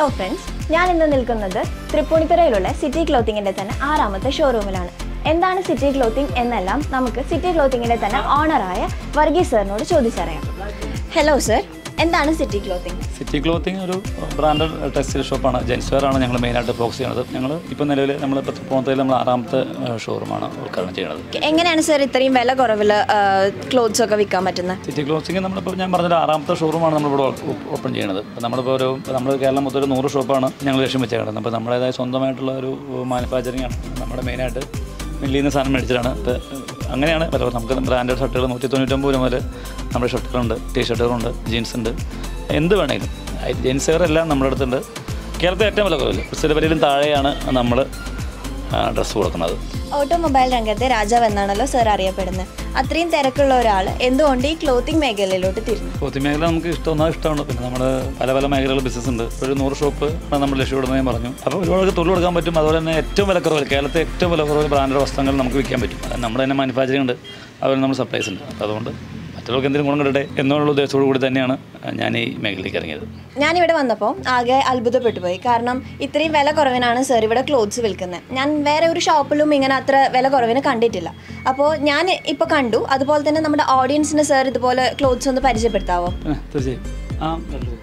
Hello friends ഞാൻ ഇന്ന് നിൽക്കുന്നത് തൃപ്പൂണിത്തുറയിലുള്ള സിറ്റി ക്ലോത്തിങ്ങിൻ്റെ തന്നെ ആറാമത്തെ ഷോറൂമിലാണ് എന്താണ് സിറ്റി ക്ലോത്തിങ് എന്നെല്ലാം നമുക്ക് സിറ്റി ക്ലോത്തിങ്ങിൻ്റെ തന്നെ ഓണറായ വർഗീസ് സാറിനോട് ചോദിച്ചറിയാം ഹലോ സർ എന്താണ് സിറ്റി ക്ലോത്തിങ് സിറ്റി ക്ലോത്തിങ് ഒരു ബ്രാൻഡഡ് ടെക്സ്റ്റൈൽ ഷോപ്പാണ് ജെൻസ് വെയർ ആണ് ഞങ്ങൾ മെയിനായിട്ട് ഫോക്കസ് ചെയ്യുന്നത് ഞങ്ങൾ ഇപ്പോൾ നിലവിൽ നമ്മൾ തൃപ്പൂണിത്തുറയിൽ നമ്മൾ ആറാമത്തെ ഷോറൂമാണ് ഉദ്ഘാടനം ചെയ്യുന്നത് എങ്ങനെയാണ് സർ ഇത്രയും വില കുറവിൽ ക്ലോത്ത്സ് ഒക്കെ വിൽക്കാൻ പറ്റുന്നത് സിറ്റി ക്ലോത്തിങ് നമ്മളിപ്പോൾ ഞാൻ പറഞ്ഞൊരു ആറാമത്തെ ഷോറൂമാണ് നമ്മളിവിടെ ഓപ്പൺ ചെയ്യുന്നത് അപ്പോൾ നമ്മളിപ്പോൾ ഒരു നമ്മൾ കേരളം മൊത്തം ഒരു നൂറ് ഷോപ്പാണ് ഞങ്ങൾ ലക്ഷ്യം വെച്ചേക്കുന്നത് അപ്പോൾ നമ്മുടേതായ സ്വന്തമായിട്ടുള്ള ഒരു മാനുഫാക്ചറിങ് ആണ് നമ്മുടെ മെയിനായിട്ട് മില്ലിൽ നിന്ന് സാധനം മേടിച്ചിട്ടാണ് ഇപ്പോൾ അങ്ങനെയാണ് വില കുറവ്. നമുക്ക് ബ്രാൻഡഡ് ഷർട്ടുകൾ നൂറ്റി തൊണ്ണൂറ്റൊമ്പത് രൂപ മുതൽ നമ്മുടെ ഷർട്ടുകളുണ്ട് ടീ ഷർട്ടുകളുണ്ട് ജീൻസ് ഉണ്ട് എന്ത് വേണമെങ്കിലും ജെൻസ് വെയർ എല്ലാം നമ്മുടെ അടുത്തുണ്ട് കേരളത്തിൽ ഏറ്റവും വില കുറവില്ല സ്ഥിരപരിയിലും താഴെയാണ് നമ്മൾ ഡ്രസ്സ് കൊടുക്കുന്നത് ഓട്ടോമൊബൈൽ രംഗത്തെ രാജാവ് എന്നാണല്ലോ സർ അറിയപ്പെടുന്നത് അത്രയും തിരക്കുള്ള ഒരാൾ എന്തുകൊണ്ട് ഈ ക്ലോത്തിങ് മേഖലയിലോട്ട് തിരിഞ്ഞു ക്ലോത്തിങ് മേഖല നമുക്ക് ഇഷ്ടമെന്നാൽ ഇഷ്ടമാണ് പിന്നെ നമ്മൾ പല പല മേഖലകൾ ബിസിനസ് ഉണ്ട് ഒരു നൂറ് ഷോപ്പ് ആണ് നമ്മൾ ലക്ഷ്യമിടുന്നത് ഞാൻ പറഞ്ഞു അപ്പോൾ ഒരുപാട് തൊഴിൽ കൊടുക്കാൻ പറ്റും അതുപോലെ തന്നെ ഏറ്റവും വിലക്കുറവിൽ കേരളത്തെ ഏറ്റവും വിലക്കുറവിൽ ബ്രാൻഡഡ് വസ്ത്രങ്ങൾ നമുക്ക് വിൽക്കാൻ പറ്റും അത് നമ്മുടെ തന്നെ മാനുഫാക്ചറിംഗ് ഉണ്ട് അതുപോലെ നമ്മൾ സപ്ലൈസ് ഉണ്ട് അപ്പോൾ അതുകൊണ്ട് മറ്റുള്ളവർക്ക് എന്തെങ്കിലും ഗുണം കിട്ടട്ടെ എന്നുള്ള ഉദ്ദേശത്തോടു കൂടി തന്നെയാണ് ഞാൻ ഈ മേഖലയിലേക്ക് ഇറങ്ങിയത് ഞാനിവിടെ വന്നപ്പോൾ ആകെ അത്ഭുതപ്പെട്ടു പോയി കാരണം ഇത്രയും വില കുറവിനാണ് സർ ഇവിടെ ക്ലോത്ത്സ് വിൽക്കുന്നത് ഞാൻ വേറെ ഒരു ഷോപ്പിലും ഇങ്ങനെ അത്ര വില കുറവിന് കണ്ടിട്ടില്ല അപ്പോൾ ഞാൻ ഇപ്പോൾ കണ്ടു അതുപോലെ തന്നെ നമ്മുടെ ഓഡിയൻസിന് സർ ഇതുപോലെ ക്ലോത്ത്സ് ഒന്ന് പരിചയപ്പെടുത്താവോ പിന്നെ തീർച്ചയായും ആ നല്ലത്.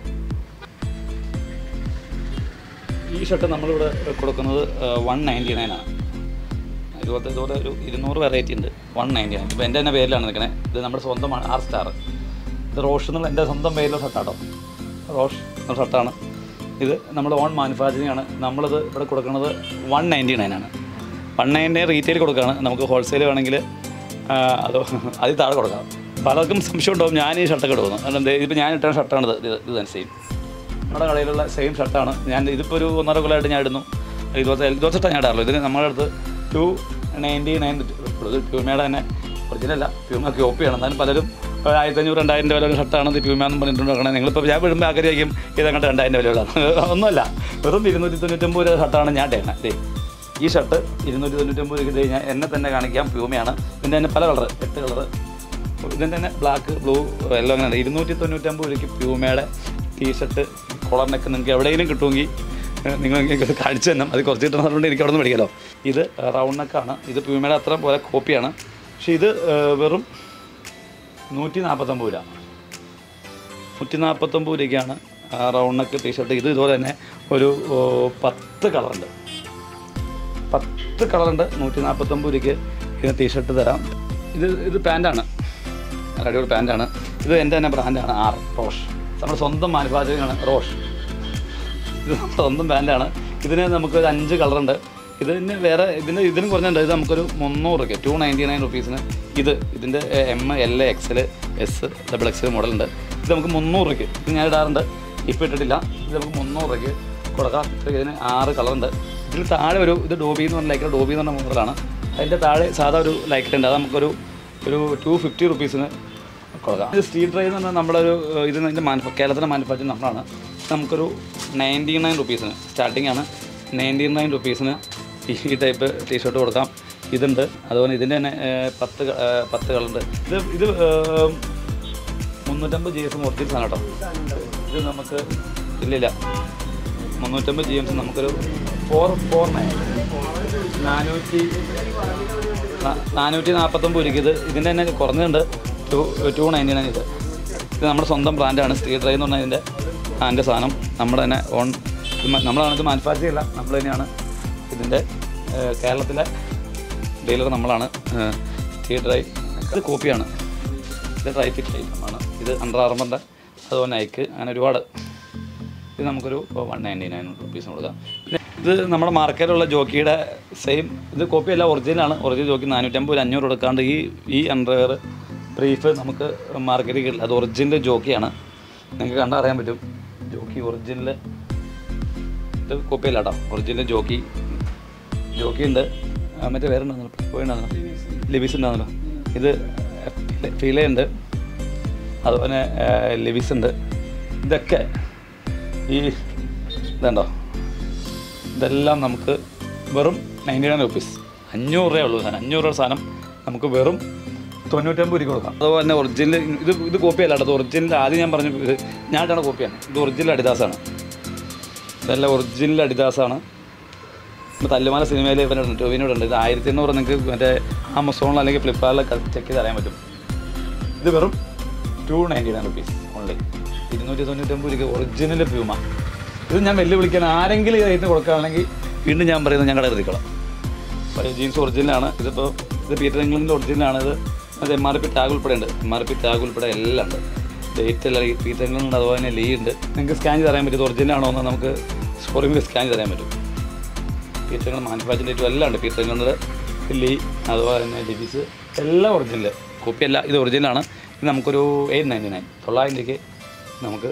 ഈ ഷർട്ട് നമ്മളിവിടെ കൊടുക്കുന്നത് വൺ നയൻറ്റി നയൻ ആണ് ഇതുപോലത്തെ ഇതുപോലെ ഒരു ഇരുന്നൂറ് വെറൈറ്റി ഉണ്ട് വൺ നയൻറ്റി നയൻ ഇപ്പോൾ എൻ്റെ തന്നെ പേരിലാണ് നിൽക്കണേ ഇത് നമ്മുടെ സ്വന്തമാണ് ആർ സ്റ്റാർ ഇത് റോഷ് എന്നുള്ള എൻ്റെ സ്വന്തം പേരിലുള്ള ഷർട്ടാട്ടോ റോഷ് എന്ന ഷർട്ടാണ് ഇത് നമ്മൾ ഓൺ മാനുഫാക്ചറിങ് ആണ് നമ്മളിത് ഇവിടെ കൊടുക്കുന്നത് വൺ നയൻറ്റി നയൻ ആണ് വൺ നയൻറ്റി റീറ്റെയിൽ കൊടുക്കുകയാണ് നമുക്ക് ഹോൾസെയിൽ വേണമെങ്കിൽ ആ, അത് അതിൽ താഴെ കൊടുക്കാം പലർക്കും സംശയം ഉണ്ടാവും ഞാൻ ഈ ഷർട്ടൊക്കെ ഇടുന്നു കാരണം ഇതിപ്പോൾ ഞാൻ ഇട്ട ഷർട്ടാണ് ഇത് ഇത് ഇത് തന്നെ സെയിം നമ്മുടെ കടയിലുള്ള സെയിം ഷർട്ടാണ് ഞാൻ ഇതിപ്പോൾ ഒരു ഒന്നര കൊല്ലമായിട്ട് ഞാൻ ഇടുന്നു ഇരുപത്തി ഇരുപത്തി ഷർട്ടാണ് ഞാൻ ഇടാറുള്ളൂ ഇതിന് നമ്മുടെ അടുത്ത് ടു നയൻറ്റി നയൻ ഇത് പ്യൂമയുടെ തന്നെ ഒറിജിനല്ല പ്യൂമ കോപ്പിയാണ് എന്നാലും പലരും ഒരു ആയിരത്തഞ്ഞൂറ് രണ്ടായിരം രൂപ വില ഷർട്ടാണ് ഇത് പ്യൂമ എന്ന് പറഞ്ഞിട്ടുണ്ട് നോക്കണേ നിങ്ങളിപ്പോൾ ഞാൻ വിടുമ്പോൾ ആഗ്രഹിക്കും ഇതങ്ങോട്ട് രണ്ടായിരം രൂപ വിലയുള്ളതാണ് ഒന്നുമല്ല വെറും ഇരുന്നൂറ്റി തൊണ്ണൂറ്റൊമ്പത് രൂപ ഷർട്ടാണ് ഞാൻ ഇടേണത് ദേ ഈ ഷർട്ട് ഇരുന്നൂറ്റി തൊണ്ണൂറ്റൊമ്പത് രൂപ കഴിഞ്ഞാൽ എന്നെ തന്നെ കാണിക്കാം പ്യൂമയാണ് ഇതിൻ്റെ തന്നെ പല കളർ എട്ട് കളർ ഇതിൻ്റെ തന്നെ ബ്ലാക്ക് ബ്ലൂ എല്ലാം അങ്ങനെ ഇരുന്നൂറ്റി തൊണ്ണൂറ്റമ്പത് രൂപയ്ക്ക് പ്യൂമയുടെ ടീഷർട്ട് കോളറിനൊക്കെ നിങ്ങൾക്ക് എവിടെയെങ്കിലും കിട്ടുമെങ്കിൽ ഏഹ്, നിങ്ങൾ എനിക്ക് കാണിച്ചു തന്നെ അത് കുറച്ച് കിട്ടുന്നതുകൊണ്ട് എനിക്ക് അവിടെ നിന്ന് മേടിക്കാമല്ലോ ഇത് റൗണ്ട് നെക്കാണ് ഇത് പ്യൂമയുടെ അത്ര പോലെ കോപ്പിയാണ് പക്ഷേ ഇത് ഏഹ്, വെറും നൂറ്റി നാൽപ്പത്തൊമ്പത് രൂപ നൂറ്റി നാൽപ്പത്തൊമ്പത് രൂപയ്ക്കാണ് റൗണ്ട് നെക്ക് ടീഷർട്ട് ഇത് ഇതുപോലെ തന്നെ ഒരു ഓ, പത്ത് കളറുണ്ട് പത്ത് കളറുണ്ട് നൂറ്റി നാൽപ്പത്തൊമ്പത് രൂപയ്ക്ക് ഇതിന് ടീഷർട്ട് തരാം ഇത് ഇത് പാൻറ്റാണ് അടിപൊളി പാൻറ്റാണ് ഇത് എൻ്റെ തന്നെ ബ്രാൻഡാണ് ആർ റോഷ് നമ്മുടെ സ്വന്തം മാനുഫാക്ചറിംഗ് ആണ് റോഷ് ഇത് നമ്മുടെ സ്വന്തം പാൻറ്റാണ് ഇതിന് നമുക്ക് ഒരു അഞ്ച് കളറുണ്ട് ഇതിന് വേറെ ഇതിന് ഇതിനും കുറഞ്ഞുണ്ട് ഇത് നമുക്കൊരു മുന്നൂറ് രൂപയ്ക്ക് ടു നയൻറ്റി നയൻ റുപ്പീസിന് ഇത് ഇതിൻ്റെ M L XL S double XL മോഡലുണ്ട് ഇത് നമുക്ക് മുന്നൂറ് രൂപയ്ക്ക് ഇത് ഞാൻ ഇടാറുണ്ട് ഇപ്പോൾ ഇട്ടിട്ടില്ല ഇത് നമുക്ക് മുന്നൂറ് രൂപയ്ക്ക് കൊടുക്കാം ഇതിന് ആറ് കളറുണ്ട് ഇതിൽ താഴെ ഒരു ഇത് ഡോബി എന്ന് പറഞ്ഞ ലൈക്കർ ഡോബി എന്ന് പറഞ്ഞ മോഡലാണ് അതിൻ്റെ താഴെ സാധാ ഒരു ലൈക്കർ ഉണ്ട് അത് നമുക്കൊരു ഒരു ടു ഫിഫ്റ്റി റുപ്പീസിന് കൊടുക്കാം ഇത് സ്ട്രീറ്റ് ഡ്രൈവ് എന്ന് പറഞ്ഞാൽ നമ്മുടെ ഒരു ഇത് ഇതിൻ്റെ മാനുഫ കേരളത്തിൻ്റെ മാനുഫാക്ചറിങ് നമ്മളാണ് നമുക്കൊരു നയൻറ്റി നയൻ റുപ്പീസിന് സ്റ്റാർട്ടിംഗ് ആണ് നയൻറ്റി നയൻ റുപ്പീസിന് ഈ ടൈപ്പ് ടീഷർട്ട് കൊടുക്കാം ഇതുണ്ട് അതുപോലെ ഇതിൻ്റെ തന്നെ ഏഹ്, പത്ത് ക- ഏഹ്, പത്ത് കളറുണ്ട് ഇത് ഇത് ഏഹ്, മുന്നൂറ്റമ്പത് ജി എസ് ഒറിജിനൽ സാധനം കേട്ടോ ഇത് നമുക്ക് ഇല്ലില്ല മുന്നൂറ്റമ്പത് ജി എംസ് നമുക്കൊരു ഫോർ ഫോർ നയൻ നാനൂറ്റി നാ- നാനൂറ്റി നാൽപ്പത്തൊമ്പത് രൂപയ്ക്ക് ഇത് ഇതിൻ്റെ തന്നെ കുറഞ്ഞുണ്ട് ടു ടു നയൻറ്റി നയൻ ഇത് ഇത് നമ്മുടെ സ്വന്തം ബ്രാൻഡാണ് സ്ട്രീറ്റ് ഡ്രൈവ് എന്ന് പറഞ്ഞാൽ ഇതിൻ്റെ അതിൻ്റെ സാധനം നമ്മുടെ തന്നെ ഓൺ നമ്മളാണ് ഇത് മാനുഫാക്ചർ ചെയ്യില്ല നമ്മൾ തന്നെയാണ് ഇതിൻ്റെ ഏഹ്, കേരളത്തിലെ ഡീലർ നമ്മളാണ് സ്ട്രീറ്റ് ഡ്രൈവ് ഇത് കോപ്പിയാണ് ഇത് ഡ്രൈ ഫിറ്റ് ഐറ്റമാണ് ഇത് അണ്ടർ ആർമറിൻ്റെ അതുപോലെ നൈക്ക് അങ്ങനെ ഒരുപാട് ഇത് നമുക്കൊരു വൺ നയൻറ്റി നയൻ റുപ്പീസിന് കൊടുക്കാം പിന്നെ ഇത് നമ്മുടെ മാർക്കറ്റിലുള്ള ജോക്കിയുടെ സെയിം ഇത് കോപ്പിയല്ല ഒറിജിനലാണ് ഒറിജിനൽ ജോക്കി നാനൂറ്റമ്പത് അഞ്ഞൂറ് കൊടുക്കാണ്ട് ഈ ഈ അണ്ടർവെയർ ബ്രീഫ് നമുക്ക് മാർക്കറ്റിൽ കിട്ടില്ല അത് ഒറിജിനൽ ജോക്കിയാണ് നിങ്ങൾക്ക് കണ്ടാൽ അറിയാൻ പറ്റും ജോക്കി ഒറിജിനൽ ഇത് കോപ്പിയല്ല കേട്ടോ ഒറിജിനൽ ജോക്കി ജോക്കി ഉണ്ട് ആ, മറ്റേ വേറെ ഉണ്ടാകുന്നല്ലോ പോയിണ്ടാകുന്നല്ലോ ലിബിസ് ഉണ്ടാകുന്നല്ലോ ഇത് ഫീല ഉണ്ട് അതുപോലെ ആ, ലിബിസ് ഉണ്ട് ഇതൊക്കെ ഈ ഇതുണ്ടോ ഇതെല്ലാം നമുക്ക് വെറും നയൻറ്റി നയൻ റുപ്പീസ് അഞ്ഞൂറ് രൂപയേ ഉള്ളൂ സാധനം അഞ്ഞൂറ് രൂപ സാധനം നമുക്ക് വെറും തൊണ്ണൂറ്റമ്പത് രൂപ കൊടുക്കാം അതുപോലെ തന്നെ ഒറിജിനൽ ഇത് ഇത് കോപ്പിയല്ല കേട്ടോ ഇത് ഒറിജിനൽ ആദ്യം ഞാൻ പറഞ്ഞു ഇത് ഞാൻ ഇട്ടാണ് കോപ്പിയാണ് ഇത് ഒറിജിനൽ അഡിദാസാണ് ഇതെല്ലാം ഒറിജിനൽ അഡിദാസാണ് ഇപ്പോൾ തല്ലുമാല സിനിമയിൽ ഇവനുണ്ട് ടോവിനോടുണ്ട് ഇത് ആയിരത്തി എണ്ണൂറ് നിങ്ങൾക്ക് മറ്റേ ആമസോണിൽ അല്ലെങ്കിൽ ഫ്ലിപ്കാർട്ടിലൊക്കെ ചെക്ക് ചെയ്ത് അറിയാൻ പറ്റും ഇത് വെറും two ninety nine rupees only ഇരുന്നൂറ്റി തൊണ്ണൂറ്റൊമ്പത് രൂപ ഒറിജിനൽ പ്യൂമ ഇത് ഞാൻ വെല്ലുവിളിക്കാൻ ആരെങ്കിലും ഈ റേറ്റിന് കൊടുക്കുകയാണെങ്കിൽ വീണ്ടും ഞാൻ പറയുന്നത് ഞാൻ കടയിൽ എത്തിക്കോളാം ജീൻസ് ഒറിജിനലാണ് ഇതിപ്പോൾ ഇത് പീറ്റർ ഇംഗ്ലണ്ടിൻ്റെ ഒറിജിനലാണ് ഇത് അത് എം ആർ പി ടാഗ് ഉൾപ്പെടെ ഉണ്ട് എം ആർ പി ടാഗ് ഉൾപ്പെടെ എല്ലാം ഉണ്ട് ഡേറ്റ് എല്ലാം ഈ പീറ്റർ ഇംഗ്ലണ്ട് അതുപോലെ തന്നെ ലീ ഉണ്ട് നിങ്ങൾക്ക് സ്കാൻ ചെയ്ത് അറിയാൻ പറ്റും ഇത് ഒറിജിനലാണോ എന്ന് നമുക്ക് സ്കോറിംഗ് സ്കാൻ ചെയ്ത് അറിയാൻ പറ്റും പീറ്റർ ഇംഗ്ലണ്ട് മാനുഫാക്ചർ ഡേറ്റും എല്ലാം ഉണ്ട് പീറ്റർ ഇംഗ്ലണ്ട് ലീ അതുപോലെ തന്നെ ലിബിസ് എല്ലാം ഒറിജിനൽ കോപ്പി അല്ല ഇത് ഒറിജിനലാണ് ഇത് നമുക്കൊരു എയ്റ്റ് നയൻറ്റി നയൻ തൊള്ളായിരം രൂപയ്ക്ക് നമുക്ക്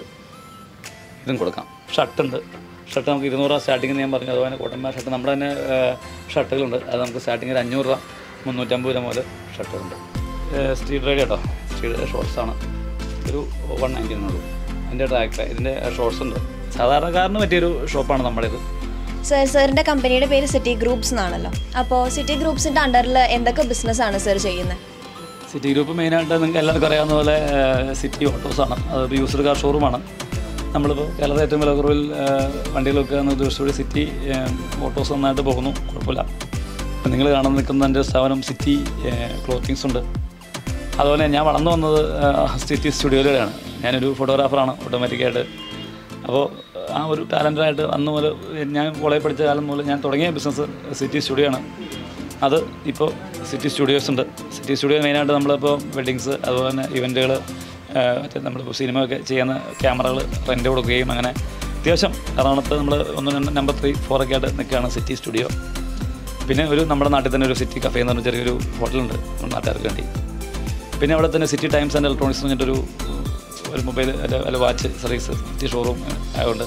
ഇതും കൊടുക്കാം ഷർട്ടുണ്ട് ഷർട്ട് നമുക്ക് ഇരുന്നൂറ് രൂപ സ്റ്റാർട്ടിങ് ഞാൻ പറഞ്ഞു അതുപോലെ കോട്ടൺ ഷർട്ട് നമ്മുടെ തന്നെ ഷർട്ടുകളുണ്ട് അത് നമുക്ക് സ്റ്റാർട്ടിങ് ഒരു അഞ്ഞൂറ് രൂപ മുന്നൂറ്റമ്പത് രൂപ മുതൽ ഷർട്ടുകളുണ്ട് സ്ട്രീറ്റ് റൈഡ് കേട്ടോ സ്ട്രീറ്റ് ഷോർട്സാണ് ഒരു വൺ നയൻറ്റീനുള്ളൂ അതിൻ്റെ ട്രാക്ക് ഇതിൻ്റെ ഷോർട്സ് ഉണ്ട് സാധാരണക്കാരന് പറ്റിയൊരു ഷോപ്പാണ് നമ്മുടെ ഇത് സർ സാറിൻ്റെ കമ്പനിയുടെ പേര് സിറ്റി ഗ്രൂപ്പ്സ് എന്നാണല്ലോ അപ്പോൾ സിറ്റി ഗ്രൂപ്പ്സിൻ്റെ അണ്ടറിൽ എന്തൊക്കെ ബിസിനസ്സാണ് സർ ചെയ്യുന്നത് സിറ്റി ഗ്രൂപ്പ് മെയിനായിട്ട് നിങ്ങൾക്ക് എല്ലാവർക്കും അറിയാവുന്ന പോലെ ഏഹ്, സിറ്റി ഓട്ടോസാണ് അതൊരു യൂസർ കാർ ഷോറൂമാണ് നമ്മളിപ്പോൾ കേരളത്തിലെ ഏറ്റവും വില കുറവിൽ ഏഹ്, വണ്ടികൾ വെക്കുന്ന ഉദ്ദേശത്തോടെ സിറ്റി ഏഹ്, ഓട്ടോസ് നന്നായിട്ട് പോകുന്നു കുഴപ്പമില്ല ഇപ്പം നിങ്ങൾ കാണാൻ നിൽക്കുന്ന എൻ്റെ സ്ഥാപനം സിറ്റി ഏഹ്, ക്ലോത്തിങ്സ് ഉണ്ട് അതുപോലെ ഞാൻ വളർന്നു വന്നത് ഏഹ്, സിറ്റി സ്റ്റുഡിയോയിലാണ് ഞാനൊരു ഫോട്ടോഗ്രാഫറാണ് ഓട്ടോമാറ്റിക്കായിട്ട് അപ്പോൾ ആ ഒരു ടാലൻ്റായിട്ട് അന്ന് മുതൽ ഞാൻ കോളേജ് പഠിച്ച കാലം മുതൽ ഞാൻ തുടങ്ങിയ ബിസിനസ് സിറ്റി സ്റ്റുഡിയോ ആണ് അത് ഇപ്പോൾ സിറ്റി സ്റ്റുഡിയോസ് ഉണ്ട് സിറ്റി സ്റ്റുഡിയോ മെയിനായിട്ട് നമ്മളിപ്പോൾ വെഡ്ഡിങ്സ് അതുപോലെ തന്നെ ഇവൻറ്റുകൾ മറ്റേ നമ്മളിപ്പോൾ സിനിമ ഒക്കെ ചെയ്യുന്ന ക്യാമറകൾ റെൻ്റ് കൊടുക്കുകയും അങ്ങനെ അത്യാവശ്യം എറണാകുളത്ത് നമ്മൾ ഒന്ന് രണ്ട് നമ്പർ ത്രീ ഫോറൊക്കെ ആയിട്ട് നിൽക്കുകയാണ് സിറ്റി സ്റ്റുഡിയോ പിന്നെ ഒരു നമ്മുടെ നാട്ടിൽ തന്നെ ഒരു സിറ്റി കഫേ എന്ന് പറഞ്ഞ ചെറിയൊരു ഹോട്ടലുണ്ട് നമ്മുടെ നാട്ടുകാർക്ക് വേണ്ടി പിന്നെ അവിടെ തന്നെ സിറ്റി ടൈംസ് ആൻഡ് ഇലക്ട്രോണിക്സ് എന്ന് പറഞ്ഞിട്ടൊരു ഒരു മൊബൈൽ അല്ല വാച്ച് സർവീസ് സിറ്റി ഷോറൂം ആയതുകൊണ്ട്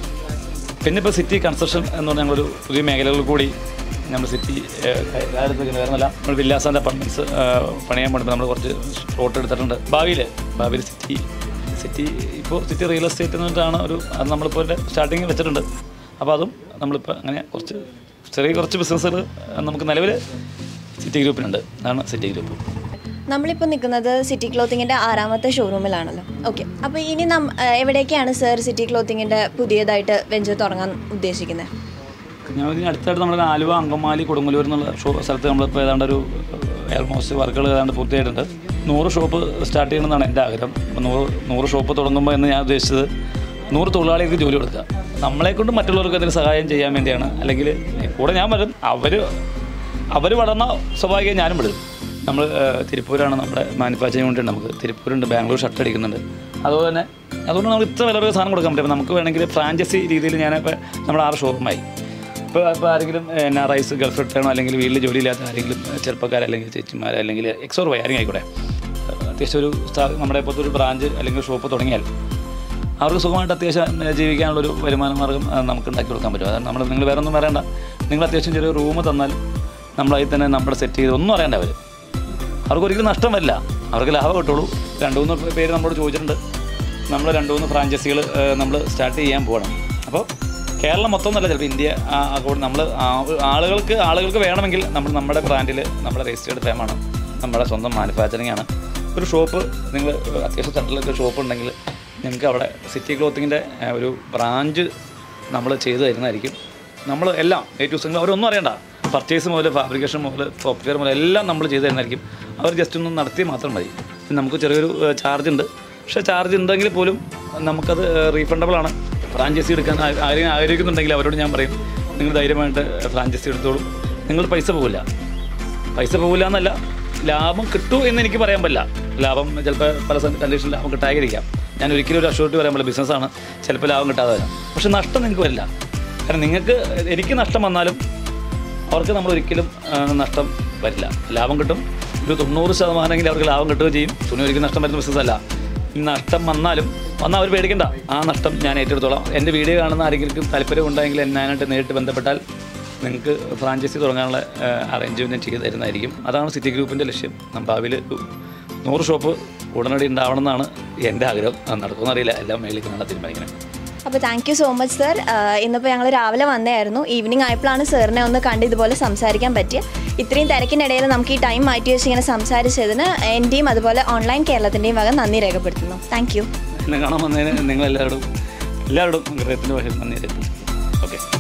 പിന്നെ ഇപ്പോൾ സിറ്റി കൺസ്ട്രക്ഷൻ എന്ന് പറഞ്ഞ ഞങ്ങളൊരു പുതിയ മേഖലകളിൽ കൂടി നമ്മൾ സിറ്റി കാര്യത്തിൽ വരുന്നില്ല നമ്മൾ വില്ലാസാൻ്റെ അപ്പാർട്ട്മെൻറ്റ്സ് പണിയാൻ വേണ്ടി നമ്മൾ കുറച്ച് പ്ലോട്ട് എടുത്തിട്ടുണ്ട് ഭാവിയിൽ ഭാവിയിൽ സിറ്റി സിറ്റി ഇപ്പോൾ സിറ്റി റിയൽ എസ്റ്റേറ്റ് എന്ന് പറഞ്ഞിട്ടാണ് ഒരു അത് നമ്മളിപ്പോൾ സ്റ്റാർട്ടിങ് വെച്ചിട്ടുണ്ട് അപ്പോൾ അതും നമ്മളിപ്പോൾ അങ്ങനെ കുറച്ച് ചെറിയ കുറച്ച് ബിസിനസ്സുകൾ നമുക്ക് നിലവിൽ സിറ്റി ഗ്രൂപ്പിനുണ്ട് അതാണ് സിറ്റി ഗ്രൂപ്പ് നമ്മളിപ്പോൾ നിൽക്കുന്നത് സിറ്റി ക്ലോത്തിങ്ങിൻ്റെ ആറാമത്തെ ഷോറൂമിലാണല്ലോ ഓക്കെ അപ്പോൾ ഇനി നം ഏഹ് എവിടേക്കാണ് സർ സിറ്റി ക്ലോത്തിങ്ങിൻ്റെ പുതിയതായിട്ട് വെഞ്ചർ തുടങ്ങാൻ ഉദ്ദേശിക്കുന്നത് ഞാൻ ഇതിന് അടുത്തായിട്ട് നമ്മൾ ആലുവ അങ്കമാലി കൊടുങ്ങല്ലൂർ എന്നുള്ള ഷോ സ്ഥലത്ത് നമ്മളിപ്പോൾ ഏതാണ്ട് ഒരു ഓൾമോസ്റ്റ് വർക്കുകൾ ഏതാണ്ട് പൂർത്തിയായിട്ടുണ്ട് നൂറ് ഷോപ്പ് സ്റ്റാർട്ട് ചെയ്യണമെന്നാണ് എൻ്റെ ആഗ്രഹം അപ്പോൾ നൂറ് നൂറ് ഷോപ്പ് തുടങ്ങുമ്പോൾ എന്ന് ഞാൻ ഉദ്ദേശിച്ചത് നൂറ് തൊഴിലാളികൾക്ക് ജോലി കൊടുക്കുക നമ്മളെ കൊണ്ട് മറ്റുള്ളവർക്ക് അതിന് സഹായം ചെയ്യാൻ വേണ്ടിയാണ് അല്ലെങ്കിൽ കൂടെ ഞാൻ വരും അവർ അവർ വളർന്ന സ്വാഭാവികം ഞാനും വിടും നമ്മൾ ഏഹ്, തിരുപ്പൂരാണ് നമ്മുടെ മാനുഫാക്ചറിങ് യൂണിറ്റ് ഉണ്ട് നമുക്ക് തിരുപ്പൂരുണ്ട് ബാംഗ്ലൂർ ഷർട്ട് അടിക്കുന്നുണ്ട് അതുപോലെ തന്നെ അതുകൊണ്ട് നമുക്ക് ഇത്ര വില കുറവ് സാധനം കൊടുക്കാൻ പറ്റും അപ്പോൾ നമുക്ക് വേണമെങ്കിൽ ഫ്രാഞ്ചൈസി രീതിയിൽ ഞാനിപ്പോൾ നമ്മുടെ ആറ് ഷോറൂമായി ഇപ്പോൾ ഇപ്പോൾ ആരെങ്കിലും എൻ ആർ ഐസ് ഗൾഫ് റിട്ടേണോ അല്ലെങ്കിൽ വീട്ടിൽ ജോലിയില്ലാത്ത ആരെങ്കിലും ചെറുപ്പക്കാർ അല്ലെങ്കിൽ ചേച്ചിമാർ അല്ലെങ്കിൽ എക്സോർ വൈ ആരെങ്കിലും ആയിക്കോട്ടെ അത്യാവശ്യം ഒരു സ്ഥാ- നമ്മുടെ ഇപ്പോഴത്തെ ഒരു ബ്രാഞ്ച് അല്ലെങ്കിൽ ഷോപ്പ് തുടങ്ങിയാൽ അവർക്ക് സുഖമായിട്ട് അത്യാവശ്യം ഏഹ്, ജീവിക്കാനുള്ളൊരു വരുമാന മാർഗ്ഗം ഏഹ്, നമുക്ക് ഉണ്ടാക്കി കൊടുക്കാൻ പറ്റും അതാണ് നമ്മൾ നിങ്ങൾ വേറെ ഒന്നും വരേണ്ട നിങ്ങൾ അത്യാവശ്യം ചെറിയ റൂം തന്നാൽ നമ്മളതിൽ തന്നെ നമ്മൾ സെറ്റ് ചെയ്ത് ഒന്നും അറിയേണ്ട അവർ അവർക്ക് ഒരിക്കലും നഷ്ടം വരില്ല അവർക്ക് ലാഭം കിട്ടുള്ളൂ രണ്ട് മൂന്ന് പേര് നമ്മളോട് ചോദിച്ചിട്ടുണ്ട് നമ്മൾ രണ്ട് മൂന്ന് ഫ്രാഞ്ചൈസികൾ നമ്മൾ സ്റ്റാർട്ട് ചെയ്യാൻ പോകണം അപ്പോൾ കേരളം മൊത്തം എന്നല്ല ചിലപ്പോൾ ഇന്ത്യ കൂടെ നമ്മൾ ആളുകൾക്ക് ആളുകൾക്ക് വേണമെങ്കിൽ നമ്മൾ നമ്മുടെ ബ്രാൻഡിൽ നമ്മുടെ രജിസ്റ്റേർഡ് ഫേമാണ് നമ്മുടെ സ്വന്തം മാനുഫാക്ചറിങ് ആണ് ഒരു ഷോപ്പ് നിങ്ങൾ അത്യാവശ്യം സെൻറ്ററിലൊക്കെ ഷോപ്പ് ഉണ്ടെങ്കിൽ നിങ്ങൾക്ക് അവിടെ സിറ്റി ക്ലോത്തിങ്ങിൻ്റെ ഒരു ബ്രാഞ്ച് നമ്മൾ ചെയ്തു തരുന്നതായിരിക്കും നമ്മൾ എല്ലാം എ ടു സിംഗിൾ അവരൊന്നും അറിയണ്ട പർച്ചേസ് മുതൽ ഫാബ്രിക്കേഷൻ മുതൽ സോഫ്റ്റ്വെയർ മുതൽ എല്ലാം നമ്മൾ ചെയ്തു തരുന്നതായിരിക്കും അവർ ജസ്റ്റ് ഒന്ന് നടത്തി മാത്രം മതി പിന്നെ നമുക്ക് ചെറിയൊരു ചാർജ് ഉണ്ട് പക്ഷേ ചാർജ് ഉണ്ടെങ്കിൽ പോലും നമുക്കത് റീഫണ്ടബിൾ ആണ് ഫ്രാഞ്ചൈസി എടുക്കാൻ ആ- ആരെങ്കിലും ആഗ്രഹിക്കുന്നുണ്ടെങ്കിൽ അവരോട് ഞാൻ പറയും നിങ്ങൾ ധൈര്യമായിട്ട് ഫ്രാഞ്ചൈസി എടുത്തോളൂ നിങ്ങൾ പൈസ പോകില്ല പൈസ പോകില്ല എന്നല്ല ലാഭം കിട്ടൂ എന്ന് എനിക്ക് പറയാൻ പറ്റില്ല ലാഭം ചിലപ്പോൾ പല കണ്ടീഷനിൽ ലാഭം കിട്ടാതിരിക്കാം ഞാൻ ഒരിക്കലും ഒരു അഷൂറിറ്റി പറയാൻ പറ്റില്ല ബിസിനസ്സാണ് ചിലപ്പോൾ ലാഭം കിട്ടാതെ വരാം പക്ഷെ നഷ്ടം നിങ്ങൾക്ക് വരില്ല കാരണം നിങ്ങൾക്ക് എനിക്ക് നഷ്ടം വന്നാലും അവർക്ക് നമ്മൾ ഒരിക്കലും ആ, നഷ്ടം വരില്ല ലാഭം കിട്ടും ഒരു തൊണ്ണൂറ് ശതമാനമെങ്കിലും അവർക്ക് ലാഭം കിട്ടുകയും ചെയ്യും തുണി ഒരിക്കലും നഷ്ടം വരുന്ന ബിസിനസ് അല്ല ഈ നഷ്ടം വന്നാലും വന്നാൽ അവർ പേടിക്കണ്ട ആ നഷ്ടം ഞാൻ ഏറ്റെടുത്തോളാം എൻ്റെ വീഡിയോ കാണുന്ന ആരെങ്കിലും താല്പര്യം ഉണ്ടെങ്കിൽ എന്നായിട്ട് നേരിട്ട് ബന്ധപ്പെട്ടാൽ നിങ്ങൾക്ക് ഫ്രാഞ്ചൈസി തുടങ്ങാനുള്ള അറേഞ്ച്മെൻറ്റ് ചെയ്തു തരുന്നതായിരിക്കും അതാണ് സിറ്റി ഗ്രൂപ്പിൻ്റെ ലക്ഷ്യം നമ്മൾ ഭാവിയിൽ നൂറ് ഷോപ്പ് ഉടനടി ഉണ്ടാവണം എന്നാണ് എൻ്റെ ആഗ്രഹം അത് നടക്കുമെന്ന് അറിയില്ല എല്ലാം മേളിൽ കാണാൻ തീരുമാനിക്കണം അപ്പോൾ thank you so much sir ഇന്നിപ്പോൾ ഞങ്ങൾ രാവിലെ വന്നതായിരുന്നു ഈവനിങ് ആയപ്പോഴാണ് സാറിനെ ഒന്ന് കണ്ട് ഇതുപോലെ സംസാരിക്കാൻ പറ്റിയ ഇത്രയും തിരക്കിനിടയിൽ നമുക്ക് ഈ ടൈം മാറ്റി വെച്ച് ഇങ്ങനെ സംസാരിച്ചതിന് എൻ്റെയും അതുപോലെ ഓൺലൈൻ കേരളത്തിൻ്റെയും വക നന്ദി രേഖപ്പെടുത്തുന്നു താങ്ക് യു എന്നെ കാണാൻ വന്നതിന് നിങ്ങളെല്ലാവരോടും എല്ലാവരോടും ഹൃദയത്തിൻ്റെ ഭാഷയിൽ നന്ദി അറിയിക്കുന്നു ഓക്കെ